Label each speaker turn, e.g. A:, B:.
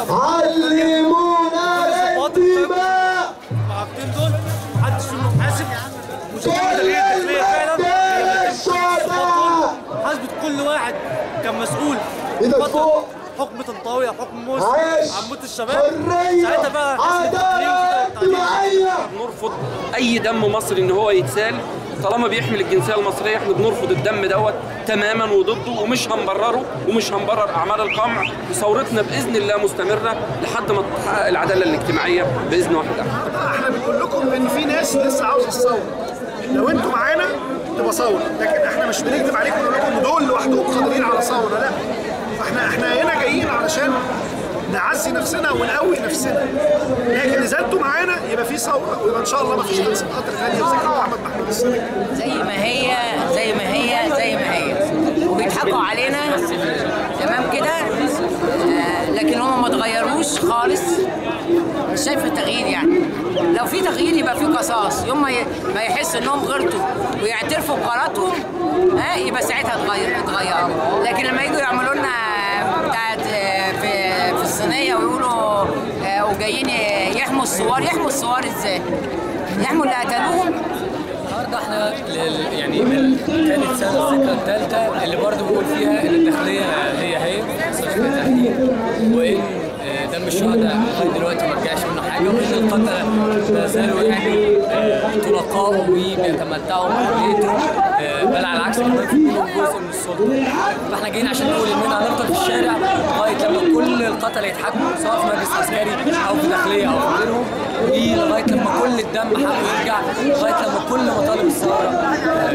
A: علمونا الانتماء
B: المعاقدين دول محدش فيهم محاسب وشوف التغيير الداخليه فعلا هي مركز
A: الشهداء
B: حاسبة كل واحد كان مسؤول
A: إيدك
B: فترة
A: فوق.
B: حكم طنطاوي او حكم موسى
A: عاش
B: عمود الشباب
A: حرية
B: ساعتها بقى حسب
A: عدالة
B: التعليم
A: اجتماعية
C: نرفض اي دم مصري ان هو يتسال طالما بيحمل الجنسيه المصريه احنا بنرفض الدم دوت تماما وضده ومش هنبرره ومش هنبرر اعمال القمع وثورتنا باذن الله مستمره لحد ما تتحقق العداله الاجتماعيه باذن واحد احد
D: احنا بنقول لكم ان في ناس لسه عاوزه الثوره لو انتوا معانا تبقى ثوره لكن احنا مش بنكذب عليكم ونقول لكم دول لوحدهم قادرين على ثوره لا فاحنا احنا هنا جايين علشان نعزي نفسنا ونقوي نفسنا لكن اذا انتوا معانا يبقى في ثوره ويبقى ان شاء الله ما فيش خمسه قطر ثانيه وذكر محمد محمود السلام
E: زي ما هي زي ما هي زي ما هي وبيضحكوا علينا تمام كده آه، لكن هم ما اتغيروش خالص مش شايفه تغيير يعني لو في تغيير يبقى في قصاص يوم ما ي- ما يحس انهم غلطوا ويعترفوا بغلطهم ها يبقى ساعتها اتغير اتغيروا لكن لما يجوا يعملوا لنا بتاعت آه، في في الصينيه ويقولوا آه، وجايين يحموا الصور يحموا الصور ازاي؟ يحموا اللي قتلوهم
F: النهارده احنا لل- يعني من ثالث سنه الذكرى الثالثه اللي برضه بنقول فيها ان الداخليه هي هي صفر تهديد وان آه، دم الشهداء لغايه دلوقتي ما رجعش منه حاجه وان القتله ما زالوا يعني آه، طلقاء وبيتمتعوا بحريتهم آه، بل على العكس كمان في منهم جزء من السلطه فاحنا جايين عشان نقول اننا هنفضل في الشارع لغايه لما كل القتله يتحاكموا سواء في مجلس عسكري او في داخليه او في غيرهم ولغايه لما كل الدم حقه يرجع لغايه لما كل مطالب الثوره آه،